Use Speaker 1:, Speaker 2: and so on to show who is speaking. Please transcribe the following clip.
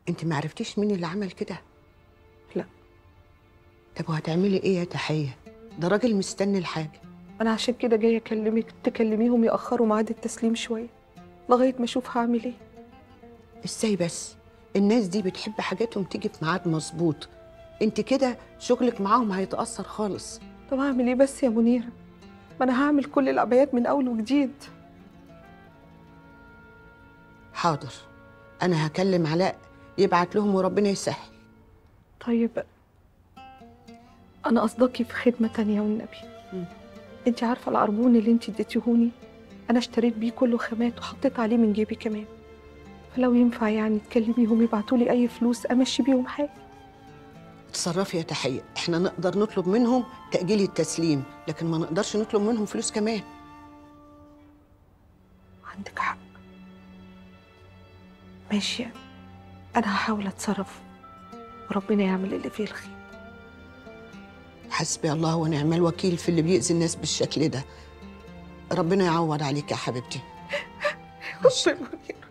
Speaker 1: انت ما عرفتيش مين اللي عمل كده
Speaker 2: لا
Speaker 1: طب وهتعملي ايه يا تحيه ده راجل مستني الحاجه
Speaker 2: انا عشان كده جايه اكلمك تكلميهم ياخروا ميعاد التسليم شويه لغايه ما اشوف هعمل ايه
Speaker 1: ازاي بس الناس دي بتحب حاجاتهم تيجي في ميعاد مظبوط انت كده شغلك معاهم هيتاثر خالص
Speaker 2: طب اعمل ايه بس يا منيره ما انا هعمل كل العبايات من اول وجديد
Speaker 1: حاضر انا هكلم علاء يبعت لهم وربنا يسهل
Speaker 2: طيب انا قصدكي في خدمه تانية والنبي
Speaker 1: مم.
Speaker 2: انت عارفه العربون اللي انت اديتيهوني انا اشتريت بيه كله خامات وحطيت عليه من جيبي كمان فلو ينفع يعني تكلميهم يبعتوا لي اي فلوس امشي بيهم حاجه
Speaker 1: اتصرفي يا تحيه احنا نقدر نطلب منهم تاجيل التسليم لكن ما نقدرش نطلب منهم فلوس كمان
Speaker 2: عندك حق ماشي انا هحاول اتصرف وربنا يعمل اللي فيه الخير
Speaker 1: حسبي الله ونعم الوكيل في اللي بيأذي الناس بالشكل ده ربنا يعوض عليك يا حبيبتي
Speaker 2: ربنا